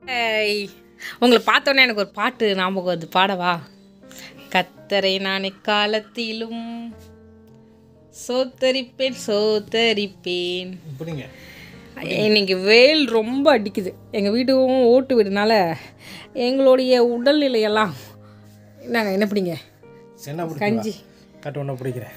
ஏய், உங்களை பார்த்தோன்னே எனக்கு ஒரு பாட்டு ஞாபகம் வருது பாடவா கத்தரை நான் காலத்திலும் சோத்தரிப்பேன் சோத்தரிப்பேன் இப்படிங்க இன்னைக்கு வெயில் ரொம்ப அடிக்குது எங்கள் வீடும் ஓட்டு வீடுனால எங்களுடைய உடல்நிலையெல்லாம் நாங்கள் என்ன பிடிங்க சென்னா பிடிக்க கஞ்சி கட்டு ஒன்று பிடிக்கிறேன்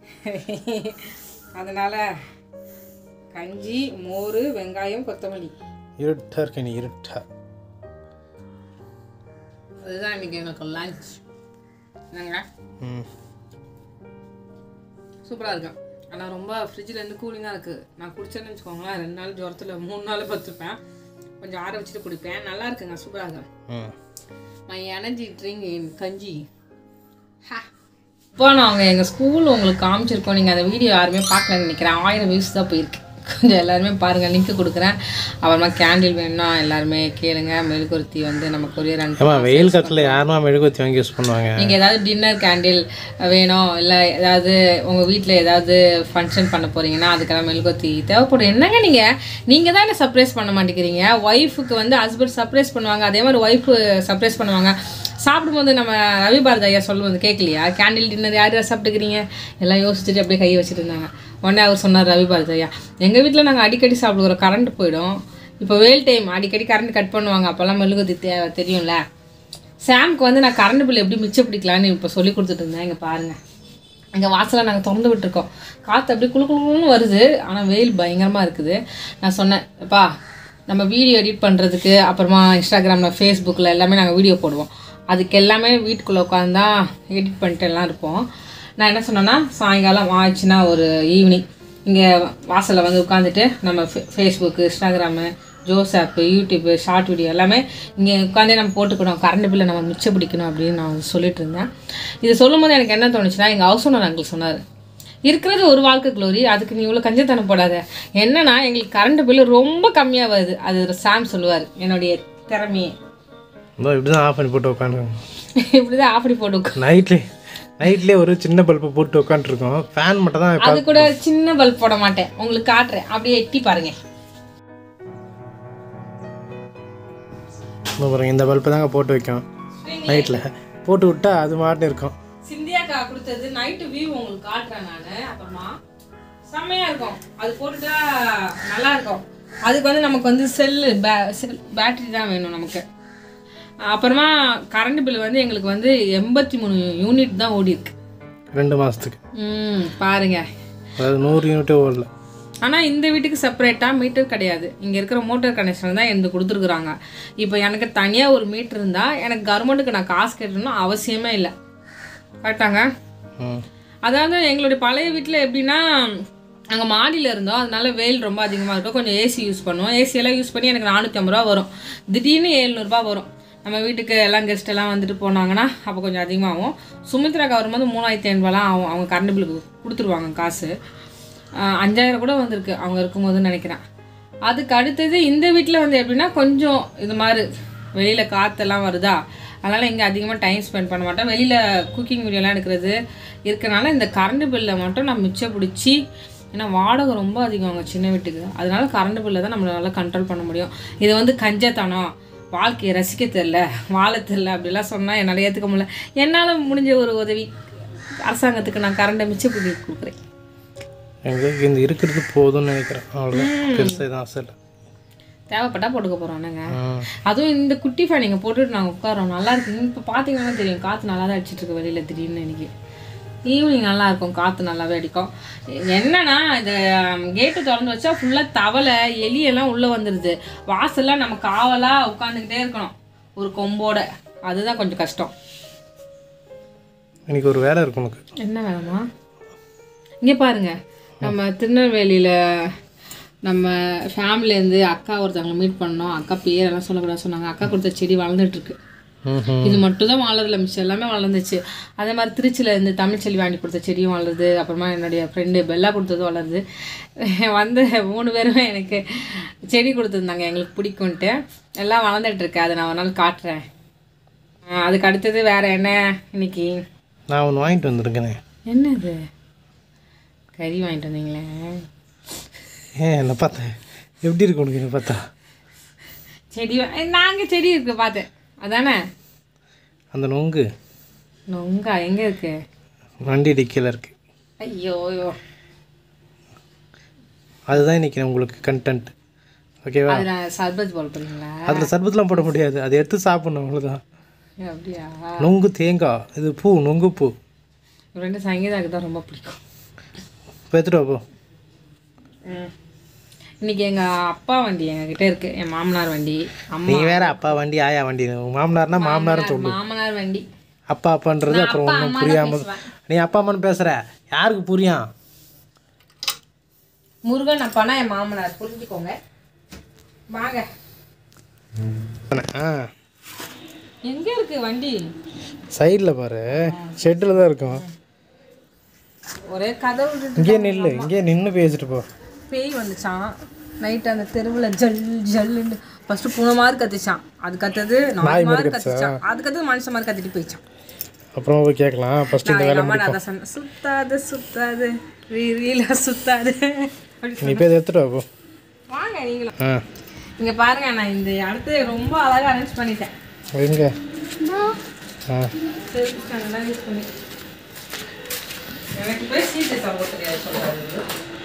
அதனால் கஞ்சி மோர் வெங்காயம் கொத்தமல்லி இருட்டா இருக்க நீ இருட்டா அதுதான் இன்னைக்கு எங்களுக்கு லஞ்ச் என்னங்க ம் சூப்பராக இருக்கும் ஆனால் ரொம்ப ஃப்ரிட்ஜில் இருந்து கூலிங்காக இருக்குது நான் குடிச்சேன்னு வச்சுக்கோங்களேன் ரெண்டு நாள் ஜுரத்தில் மூணு நாள் பத்துப்பேன் கொஞ்சம் ஆற வச்சுட்டு குடிப்பேன் நல்லா இருக்குங்க சூப்பராக இருக்கும் ம் மை எனர்ஜி ட்ரிங்க் இன் கஞ்சி இப்போ நாங்கள் எங்கள் ஸ்கூல் உங்களுக்கு காமிச்சிருக்கோம் நீங்கள் அந்த வீடியோ யாருமே பார்க்கலன்னு நினைக்கிறேன் ஆயிரம் வியூஸ் தான் போயிருக்கு கொஞ்சம் எல்லாருமே பாருங்கள் லிங்க் கொடுக்குறேன் அப்புறமா கேண்டில் வேணும்னா எல்லாருமே கேளுங்க மெழுகுவர்த்தி வந்து நம்ம கொரியர் அனுப்பி ஏமா வெயில் காலத்தில் யாருமா மெழுகுவத்தி வாங்கி யூஸ் பண்ணுவாங்க நீங்கள் ஏதாவது டின்னர் கேண்டில் வேணும் இல்லை ஏதாவது உங்கள் வீட்டில் ஏதாவது ஃபங்க்ஷன் பண்ண போகிறீங்கன்னா அதுக்கெல்லாம் மெழுகுவத்தி தேவைப்படும் என்னங்க நீங்கள் நீங்கள் தான் என்ன சர்ப்ரைஸ் பண்ண மாட்டேங்கிறீங்க ஒய்ஃபுக்கு வந்து ஹஸ்பண்ட் சர்ப்ரைஸ் பண்ணுவாங்க அதே மாதிரி ஒய்ஃபு சர்ப்ரைஸ் பண்ணுவாங்க சாப்பிடும்போது நம்ம ரவி பாரதி ஐயா சொல்லும்போது கேட்கலையா கேண்டில் டின்னர் யார் யார் சாப்பிட்டுக்கிறீங்க எல்லாம் யோசிச்சுட்டு அப்படியே கையை வச்சுட்டு இருந்தாங்க உடனே அவர் சொன்னார் ரவி பாரதி ஐயா எங்கள் வீட்டில் நாங்கள் அடிக்கடி சாப்பிடுவோம் கரண்ட் போயிடும் இப்போ வெயில் டைம் அடிக்கடி கரண்ட் கட் பண்ணுவாங்க அப்போல்லாம் மெழுகுவத்தி தே தெரியும்ல சாம்க்கு வந்து நான் கரண்ட் பில் எப்படி மிச்சம் பிடிக்கலான்னு இப்போ சொல்லி கொடுத்துட்டு இருந்தேன் இங்கே பாருங்கள் எங்கள் வாசலை நாங்கள் திறந்து விட்டுருக்கோம் காற்று அப்படியே குளு குளுன்னு வருது ஆனால் வெயில் பயங்கரமாக இருக்குது நான் சொன்னேன் எப்பா நம்ம வீடியோ எடிட் பண்ணுறதுக்கு அப்புறமா இன்ஸ்டாகிராமில் ஃபேஸ்புக்கில் எல்லாமே நாங்கள் வீடியோ போடுவோம் அதுக்கு எல்லாமே வீட்டுக்குள்ளே உட்காந்து தான் எடிட் பண்ணிட்டு எல்லாம் இருப்போம் நான் என்ன சொன்னேன்னா சாயங்காலம் ஆச்சுன்னா ஒரு ஈவினிங் இங்கே வாசலில் வந்து உட்காந்துட்டு நம்ம ஃபே- Facebook Instagram Josh app YouTube short video எல்லாமே இங்கே உட்காந்தே நம்ம போட்டுக்கணும் கரண்ட் பில்லை நம்ம மிச்சம் பிடிக்கணும் அப்படின்னு நான் சொல்லிட்டு இருந்தேன் இது சொல்லும்போது எனக்கு என்ன தோணுச்சுன்னா எங்கள் ஹவுஸ் ஓனர் அங்கிள் சொன்னார் இருக்கிறது ஒரு வாழ்க்கை க்ளோரி அதுக்கு நீ இவ்வளோ கஞ்சத்தனம் போடாத என்னன்னா எங்களுக்கு கரண்ட் பில்லு ரொம்ப கம்மியாக வருது அது சாம் சொல்லுவார் என்னுடைய திறமையே இதோ இப்படி தான் ஆஃப் பண்ணி போட்டு உட்காந்துருக்கோம் இப்படி தான் ஆஃபடி போட்டு உட்கா- நைட்லே நைட்லேயே ஒரு சின்ன பல்பை போட்டு உட்காந்துருக்கோம் ஃபேன் மட்டும் தான் அது கூட சின்ன பல்ப் போட மாட்டேன் உங்களுக்கு காட்டுறேன் அப்படியே எட்டி பாருங்க இதோ பாருங்க இந்த பல்பை தாங்க போட்டு வைக்கும் நைட்டில் போட்டு விட்டா அது மாட்டு இருக்கும் சிந்தியாக்கா கொடுத்தது நைட்டு வியூ உங்களுக்கு காட்டுறேன் நான் அப்புறமா செம்மையா இருக்கும் அது போட்டுட்டா நல்லா இருக்கும் அதுக்கு வந்து நமக்கு வந்து செல்லு செல் பேட்டரி தான் வேணும் நமக்கு அப்புறமா கரண்ட் பில் வந்து எங்களுக்கு வந்து எண்பத்தி மூணு யூனிட் தான் ஓடி இருக்கு ரெண்டு மாதத்துக்கு ம் பாருங்க அதாவது நூறு யூனிட்டே ஓடல ஆனால் இந்த வீட்டுக்கு செப்பரேட்டாக மீட்டர் கிடையாது இங்கே இருக்கிற மோட்டார் கனெக்ஷன் தான் எனக்கு கொடுத்துருக்குறாங்க இப்போ எனக்கு தனியாக ஒரு மீட்டர் இருந்தால் எனக்கு கவர்மெண்ட்டுக்கு நான் காசு கட்டணும்னு அவசியமே இல்லை கரெக்டாங்க ம் அதாவது எங்களுடைய பழைய வீட்டில் எப்படின்னா அங்கே மாடியில் இருந்தோம் அதனால வெயில் ரொம்ப அதிகமாக இருக்கும் கொஞ்சம் ஏசி யூஸ் பண்ணுவோம் ஏசி எல்லாம் யூஸ் பண்ணி எனக்கு நானூற்றி ஐம்பது ரூபா வரும் திடீர்னு எழுநூறுபா வரும் நம்ம வீட்டுக்கு எல்லாம் கெஸ்ட் எல்லாம் வந்துட்டு போனாங்கன்னா அப்போ கொஞ்சம் அதிகமாகும் சுமித்ராக்கு வரும்போது மூணாயிரத்தி ஐநூறுபாலாம் ஆகும் அவங்க கரண்ட் பில்லுக்கு கொடுத்துருவாங்க காசு ஆஹ் அஞ்சாயிரம் கூட வந்திருக்கு அவங்க இருக்கும்போதுன்னு நினைக்கிறேன் அதுக்கு அடுத்தது இந்த வீட்டில் வந்து எப்படின்னா கொஞ்சம் இது மாதிரி வெளியில் காற்றெல்லாம் வருதா அதனால் இங்கே அதிகமாக டைம் ஸ்பெண்ட் பண்ண மாட்டேன் வெளியில் குக்கிங் வீடியோலாம் எடுக்கிறது இருக்கனால இந்த கரண்ட் பில்லை மட்டும் நான் மிச்சம் பிடிச்சி ஏன்னா வாடகை ரொம்ப அதிகம் அங்கே சின்ன வீட்டுக்கு அதனால கரண்ட் பில்லை தான் நம்மளால கண்ட்ரோல் பண்ண முடியும் இது வந்து கஞ்சத்தனம் வாழ்க்கையை ரசிக்க தெரில வாழ தெரில அப்படிலாம் சொன்னால் என்னால் ஏற்றுக்க முடியல என்னால் முடிஞ்ச ஒரு உதவி அரசாங்கத்துக்கு நான் கரண்டை மிச்சம் பிடி கொடுக்குறேன் எங்களுக்கு இந்த இருக்கிறது போதும்னு நினைக்கிறேன் அவ்வளோதான் பெருசாக எதுவும் ஆசை இல்லை தேவைப்பட்டா போட்டுக்க போகிறோம் என்னங்க ம் அதுவும் இந்த குட்டி ஃபேன் நீங்கள் போட்டுட்டு நாங்கள் உட்காரோம் நல்லா இருக்கு இப்போ பார்த்தீங்கன்னா தெரியும் காற்று நல்லா தான் அடிச்சிட்டு இருக்கு வெளியில் திடீர்னு இன்னைக்கு ஈவினிங் நல்லா இருக்கும் காற்று நல்லாவே அடிக்கும் என்னன்னா இந்த கேட்டு திறந்து வச்சா ஃபுல்லாக தவளை எலி எல்லாம் உள்ளே வந்துடுது வாசல்லாம் நம்ம காவலாக உட்காந்துக்கிட்டே இருக்கணும் ஒரு கொம்போட அதுதான் கொஞ்சம் கஷ்டம் இன்னைக்கு ஒரு வேலை இருக்கு உனக்கு என்ன வேணுமா இங்கே பாருங்க நம்ம திருநெல்வேலியில் நம்ம ஃபேமிலியிலேருந்து அக்கா ஒருத்தவங்களை மீட் பண்ணோம் அக்கா பேரெல்லாம் சொல்லக்கூடாது சொன்னாங்க அக்கா கொடுத்த செடி வளர்ந்துட்டு இருக்கு ம் இது மட்டும் தான் வளரல மிச்சம் எல்லாமே வளர்ந்துச்சு அதே மாதிரி திருச்சியில் இருந்து தமிழ்ச்செல்வி வாங்கி கொடுத்த செடியும் வளருது அப்புறமா என்னுடைய ஃப்ரெண்டு பெல்லா கொடுத்ததும் வளருது வந்து மூணு பேருமே எனக்கு செடி கொடுத்துருந்தாங்க எங்களுக்கு பிடிக்கும்ன்ட்டு எல்லாம் வளர்ந்துட்டு இருக்கு அதை நான் ஒரு நாள் காட்டுறேன் அஹ் அதுக்கு அடுத்தது வேற என்ன இன்னைக்கு நான் ஒன்று வாங்கிட்டு வந்திருக்கேனே என்னது கறி வாங்கிட்டு வந்தீங்களே ஏன் என்னை பார்த்தேன் எப்படி இருக்கு உனக்கு என்னை பார்த்தா செடி வ- நாங்க செடி இருக்கு பார்த்தேன் அதானே அந்த நொங்கு நொங்கா எங்க இருக்கு வண்டி டிக்கியில் இருக்கு ஐயோ ஐயோ அதுதான் இன்னைக்கு உங்களுக்கு கண்டென்ட் ஓகேவா அது நான் சர்பத் போல் பண்ணுங்களா அதில் சர்பத்துலாம் போட முடியாது அதை எடுத்து சாப்பிடணும் அவ்வளோதான் அப்படியா நொங்கு தேங்காய் இது பூ நொங்கு பூ ரெண்டு சங்கீதாக்கு தான் ரொம்ப பிடிக்கும் இப்போ எடுத்துட்டு வா போ ம். இன்னைக்கு எங்க அப்பா வண்டி எங்க கிட்ட இருக்கு என் மாமனார் வண்டி அம்மா நீ வேற அப்பா வண்டி ஆயா வண்டி உன் மாமனார்னா மாமனார்னு சொல்லு மாமனார் வண்டி அப்பா அப்பான்றது அப்புறம் ஒன்றும் புரியாம நீ அப்பா அம்மான்னு பேசுற யாருக்கு புரியும் முருகன் அப்பானா என் மாமனார் புரிஞ்சுக்கோங்க வாங்க ஆ எங்க இருக்கு வண்டி சைடில் பாரு ஷெட்டில் தான் இருக்கும் ஒரே கதவு விட்டுட்டு இங்கே நில்லு இங்கே நின்று பேசிட்டு போ பேய் வந்துச்சான் நைட் அந்த தெருவில் ஜல் ஜல்லுன்னு ஃபர்ஸ்ட் பூனை மாதிரி கத்திச்சான் அது கத்தது நாய் மாதிரி கத்திச்சான் அது கத்தது மனுஷன் மாதிரி கத்திட்டு போயிடுச்சான் அப்புறமா போய் கேட்கலாம் ஃபர்ஸ்ட் இந்த நான் வேலை எங்க அம்மா நான் தான் சொன்னேன் சுத்தாது சுத்தாது ரீல சுத்தாது அப்படி நீ போய் எடுத்துட்டு வா போ வாங்க நீங்களும் ஆ இங்க பாருங்க நான் இந்த இடத்த ரொம்ப அழகா அரேஞ்ச் பண்ணிட்டேன் எங்க ஆ செல்ஃப் ஸ்டாண்டெல்லாம் யூஸ் பண்ணி எனக்கு போய் சீட்டு சாப்பிட தெரியாது சொல்றாரு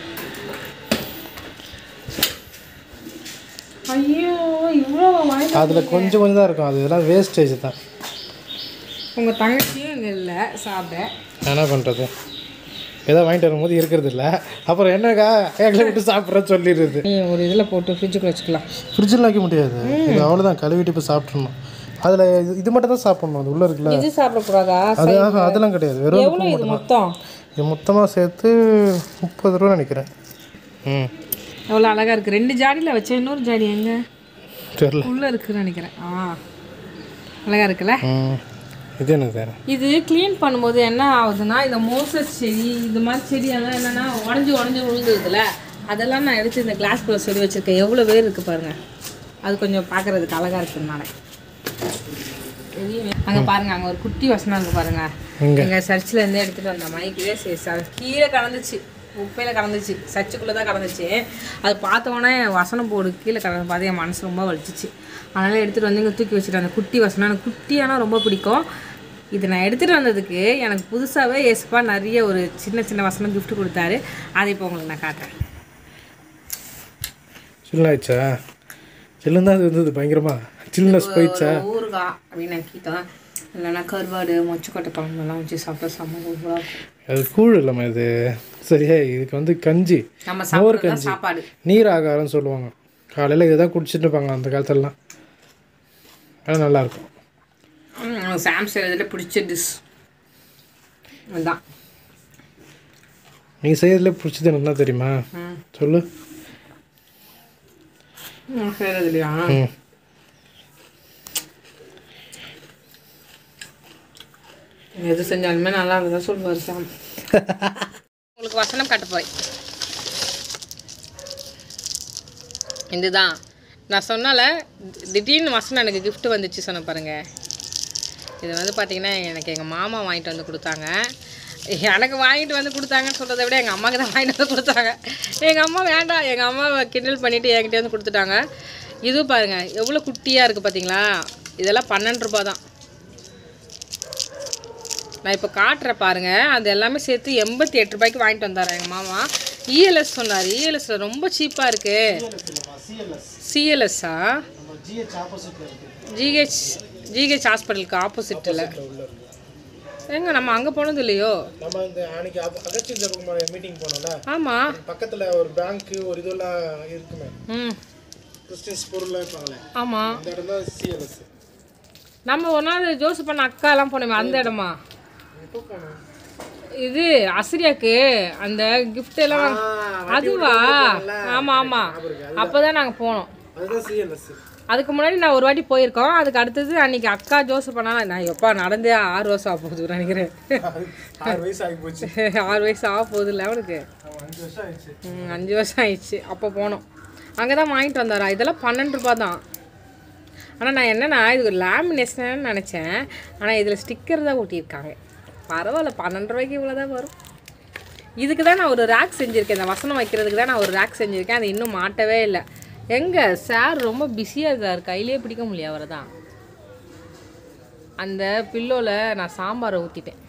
ஐயோ இவ்வளோ வாங்கி அதில் கொஞ்சம் கொஞ்சம் தான் இருக்கும் அது இதெல்லாம் வேஸ்டேஜ் தான் உங்க தங்கச்சியும் இங்க இல்லை சாப்பிட என்ன பண்ணுறது ஏதோ வாங்கிட்டு வரும்போது இருக்கிறது இல்லை அப்புறம் என்னக்கா எங்களை விட்டு சாப்பிட்றேன்னு சொல்லிடுறது நீ ஒரு இதில் போட்டு ஃப்ரிட்ஜுக்குள்ள வச்சுக்கலாம் ஃப்ரிட்ஜில் வைக்க முடியாது இது அவ்வளோதான் கழுவிட்டு போய் சாப்பிட்றணும் அதில் இது இது மட்டும் தான் சாப்பிட்ணும் அது உள்ளே இருக்குல்ல இது சாப்பிடக்கூடாதா அது ஆஹா, அதெல்லாம் கிடையாது வெறும் எவ்வளோ இது மொத்தம் இது மொத்தமாக சேர்த்து முப்பது ரூபா நினைக்கிறேன் ம் எவ்வளோ அழகா இருக்கு ரெண்டு ஜாடியில் வச்சேன் இன்னொரு ஜாடி எங்க தெரில உள்ள இருக்குன்னு நினைக்கிறேன் ஆ அழகா இருக்குல்ல ம் இது என்ன சார் இது க்ளீன் பண்ணும்போது என்ன ஆகுதுன்னா இந்த மோசஸ் செடி இது மாதிரி செடியெல்லாம் என்னன்னா உடஞ்சி உடஞ்சி விழுந்துருதுல அதெல்லாம் நான் எடுத்து இந்த கிளாஸ் குள்ள செடி வச்சிருக்கேன் எவ்வளோ வேர் இருக்கு பாருங்க அது கொஞ்சம் பார்க்கறதுக்கு அழகா இருக்குனால அங்க பாருங்க அங்க ஒரு குட்டி வசனம் இருக்கு பாருங்க எங்க? எங்க சர்ச்சில் இருந்து எடுத்துட்டு வந்த மைக்கே கீழே கலந்துச்சு குப்பையில கலந்துச்சு சர்ச்சுக்குள்ளே தான் கலந்துச்சு அது பார்த்த உடனே வசனம் போடு கீழே கலந்து பார்த்து என் மனசு ரொம்ப வலிச்சிச்சு அதனால எடுத்துட்டு வந்து இங்கே தூக்கி வச்சுட்டு அந்த குட்டி வசனம் எனக்கு குட்டியானா ரொம்ப பிடிக்கும் இது நான் எடுத்துகிட்டு வந்ததுக்கு எனக்கு புதுசாகவே எஸ்பா நிறைய ஒரு சின்ன சின்ன வசனம் gift கொடுத்தாரு அதை இப்போ உங்களுக்கு நான் காட்டுறேன் சில்லாயிடுச்சா சில்லுன்னு தான் இருந்தது பயங்கரமா சில்னஸ் போயிடுச்சா ஒரு ஊறுகாய் அப்படின்னு நான் கேட்டேன் இல்லைன்னா கருவாடு மொச்சக்கொட்டை குழம்புலாம் வச்சு சாப்பிட்டா செம்ம சூப்பராக இருக்கும் அது கூழ் இல்லாம இது சரியா இதுக்கு வந்து கஞ்சி நம்ம சாப்பிட்றது சாப்பாடு நீர் ஆகாரம்னு சொல்லுவாங்க காலையில் இதுதான் குடிச்சிட்டு இருப்பாங்க அந்த காலத்துலலாம் அது நல்லாயிருக்கும் ம், சாம் செய்கிறதுல பிடிச்ச டிஷ் அதுதான் நீ செய்யறதுல பிடிச்சது எனக்கு என்ன தெரியுமா ம் சொல்லு ம், செய்கிறது இல்லையா ம் எது செஞ்சாலுமே நல்லா இருந்தா சொல்லுவார் சாம் உங்களுக்கு வசனம் காட்ட போய் இதுதான் நான் சொன்னால தி- திடீர்னு வசனம் எனக்கு gift வந்துச்சு சொன்ன பாருங்க இது வந்து பார்த்தீங்கன்னா எனக்கு எங்கள் மாமா வாங்கிட்டு வந்து கொடுத்தாங்க எனக்கு வாங்கிட்டு வந்து கொடுத்தாங்கன்னு சொல்கிறத விட எங்கள் அம்மாவுக்கு தான் வாங்கிட்டு வந்து கொடுத்தாங்க எங்கள் அம்மா வேண்டாம் எங்கள் அம்மாவை கிண்டல் பண்ணிவிட்டு என்கிட்ட வந்து கொடுத்துட்டாங்க இது பாருங்கள் எவ்வளோ குட்டியாக இருக்குது பார்த்தீங்களா இதெல்லாம் பன்னெண்டு ரூபா தான் நான் இப்போ காட்டுறேன் பாருங்க அது எல்லாமே சேர்த்து எண்பத்தி எட்டு ரூபாய்க்கு வாங்கிட்டு வந்தார் எங்கள் மாமா இஎல்எஸ் சொன்னார் இஎல்எஸ்ல ரொம்ப சீப்பாக இருக்கு சிஎல்எஸ்ஸா ஜிஹெச் ஜிஹெச் ஹாஸ்பிட்டலுக்கு ஆப்போசிட்டில் ஏங்க நம்ம அங்கே போனது இல்லையோ நம்ம இந்த அன்னைக்கு அகச்சிந்த மீட்டிங் போனோம்ல ஆமாம் பக்கத்தில் ஒரு பேங்க்கு ஒரு இதெல்லாம் இருக்குமே ம் கிறிஸ்டின்ஸ் பொருள்லாம் இருப்பாங்களே ஆமாம் அந்த இடம் தான் சிஎல்எஸ் நம்ம ஒரு நாள் ஜோசப் பண்ண அக்காலாம் போனோமே அந்த இடமா எப்போ போனோம் இது அசிரியாக்கு அந்த gift எல்லாம் வாங்க- அதுவா ஆமாம் ஆமாம் அப்போ தான் நாங்கள் போனோம் அதுதான் சிஎல்எஸ் அதுக்கு முன்னாடி நான் ஒரு வாட்டி போயிருக்கோம் அதுக்கு அடுத்தது அன்னைக்கு அக்கா ஜோசப் பண்ணால நான் எப்பா நடந்தே ஆறு வருஷம் ஆக போகுது நினைக்கிறேன் ஆறு வயசு ஆகி போச்சு ஆறு வயசு ஆக போகுது இல்லை அவனுக்கு அஞ்சு வருஷம் ஆயிடுச்சு ம், அஞ்சு வருஷம் ஆயிடுச்சு அப்போ போனோம் அங்கே தான் வாங்கிட்டு வந்தாரா இதெல்லாம் பன்னெண்டு ரூபா தான் ஆனால் நான் என்னன்னா இது ஒரு லேமினேஷன் நினச்சேன் ஆனால் இதில் ஸ்டிக்கர் தான் ஒட்டியிருக்காங்க பரவாயில்ல பன்னெண்டு ரூபாய்க்கு இவ்வளோ தான் வரும் இதுக்கு தான் நான் ஒரு ரேக் செஞ்சுருக்கேன் இந்த வசனம் வைக்கிறதுக்கு தான் நான் ஒரு ரேக் செஞ்சுருக்கேன் அது இன்னும் மாட்டவே இல்லை எங்க சார் ரொம்ப பிஸியாக இருக்கார் கையிலே பிடிக்க முடியல அவரை தான் அந்த பில்லோல நான் சாம்பாரை ஊற்றிட்டேன்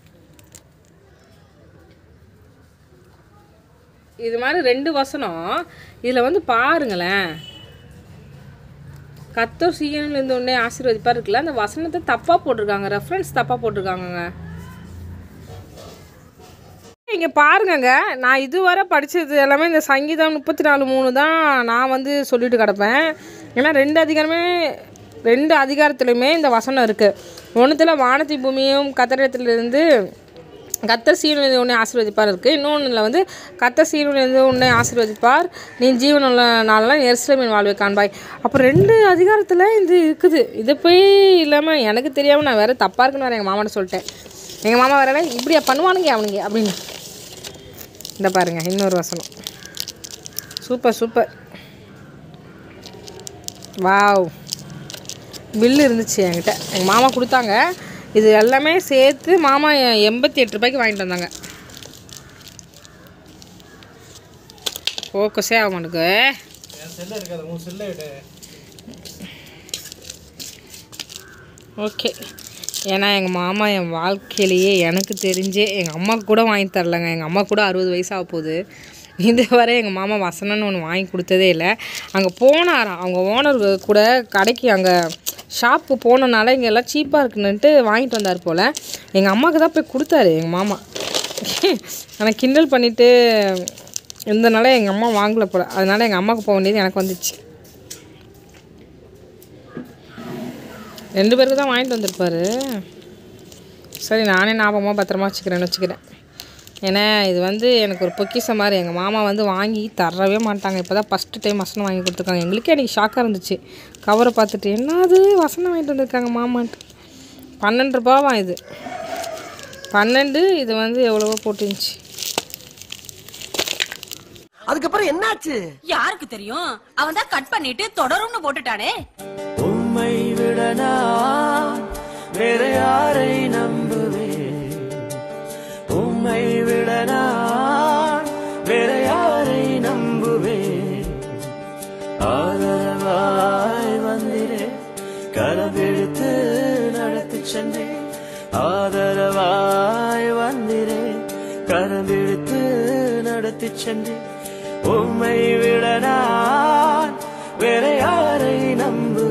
இது மாதிரி ரெண்டு வசனம் இதில் வந்து பாருங்களேன் கத்தர் சீக்கிரம் இருந்த உடனே ஆசீர்வதிப்பார் இருக்குல்ல அந்த வசனத்தை தப்பாக போட்டிருக்காங்க ரெஃபரன்ஸ் தப்பாக போட்டிருக்காங்கங்க இங்கே பாருங்கங்க நான் இதுவரை படித்தது எல்லாமே இந்த சங்கீதம் முப்பத்தி நாலு மூணு தான் நான் வந்து சொல்லிட்டு கிடப்பேன் ஏன்னா ரெண்டு அதிகாரமே ரெண்டு அதிகாரத்துலையுமே இந்த வசனம் இருக்குது ஒன்றுத்தில் வானத்தி பூமியும் கத்தரத்திலிருந்து கத்தர் சீனிலிருந்து உன்னை ஆசீர்வதிப்பார் இருக்குது இன்னொன்றில் வந்து கத்தர் சீனிலிருந்து உன்னை ஆசீர்வதிப்பார் நீ ஜீவனுள்ள நாளெல்லாம் எருசலேமின் வாழ்வை காண்பாய் அப்போ ரெண்டு அதிகாரத்தில் இது இருக்குது இது போய் இல்லாமல் எனக்கு தெரியாமல் நான் வேறு தப்பாக இருக்குன்னு வேறு எங்கள் மாமாட்ட சொல்லிட்டேன் எங்கள் மாமா வேற இப்படியா பண்ணுவானுங்க அவனுங்க அப்படின்னு இந்த பாருங்க இன்னொரு வசனம் சூப்பர் சூப்பர் வாவ் பில்லு இருந்துச்சு என்கிட்ட எங்கள் மாமா கொடுத்தாங்க இது எல்லாமே சேர்த்து மாமா எ- எண்பத்தி எட்டு ரூபாய்க்கு வாங்கிட்டு வந்தாங்க ஃபோக்கஸே ஆக மாட்டேங்குது என் செல்ல இருக்காது உன் செல்ல எடு ஓகே ஏன்னா எங்கள் மாமா என் வாழ்க்கையிலேயே எனக்கு தெரிஞ்சே எங்கள் அம்மாவுக்கு கூட வாங்கி தரலங்க எங்கள் அம்மா கூட அறுபது வயசாக போகுது இதுவரை எங்கள் மாமா வசனம்னு ஒன்று வாங்கி கொடுத்ததே இல்லை அங்கே போனாராம் அவங்க ஓனர் கூட கடைக்கு அங்கே ஷாப்பு போனனால இங்கே எல்லாம் சீப்பாக இருக்குன்னுட்டு வாங்கிட்டு வந்தார் போல் எங்கள் அம்மாவுக்கு தான் போய் கொடுத்தாரு எங்கள் மாமா ஆனால் கிண்டல் பண்ணிவிட்டு இருந்தனால எங்கள் அம்மா வாங்கலை போல் அதனால எங்கள் அம்மாவுக்கு போக வேண்டியது எனக்கு வந்துச்சு ரெண்டு பேருக்கு தான் வாங்கிட்டு வந்திருப்பாரு சரி நானே ஞாபகமாக பத்திரமா வச்சுக்கிறேன்னு வச்சுக்கிறேன் ஏன்னா இது வந்து எனக்கு ஒரு பொக்கிஷம் மாதிரி எங்கள் மாமா வந்து வாங்கி தரவே மாட்டாங்க இப்போ தான் ஃபஸ்ட்டு டைம் வசனம் வாங்கி கொடுத்துருக்காங்க எங்களுக்கே எனக்கு ஷாக்காக இருந்துச்சு கவரை பார்த்துட்டு என்னது வசனம் வாங்கிட்டு வந்திருக்காங்க மாமான்ட்டு பன்னெண்டு ரூபாவா இது பன்னெண்டு இது வந்து எவ்வளவோ போட்டுருந்துச்சு அதுக்கப்புறம் என்னாச்சு யாருக்கு தெரியும் அவன் தான் கட் பண்ணிட்டு தொடரும்னு போட்டுட்டானே உம்மை விட நான் வேற யாரை நம்புவேன் உம்மை விட நான் வேற யாரை நம்புவேன் ஆதரவாய் வந்திரே கரவெடுத்து நடத்தி சென்றேன் ஆதரவாய் வந்திரே கரவெடுத்து நடத்தி சென்றேன் உம்மை விட நான் வேற யாரை நம்புவேன்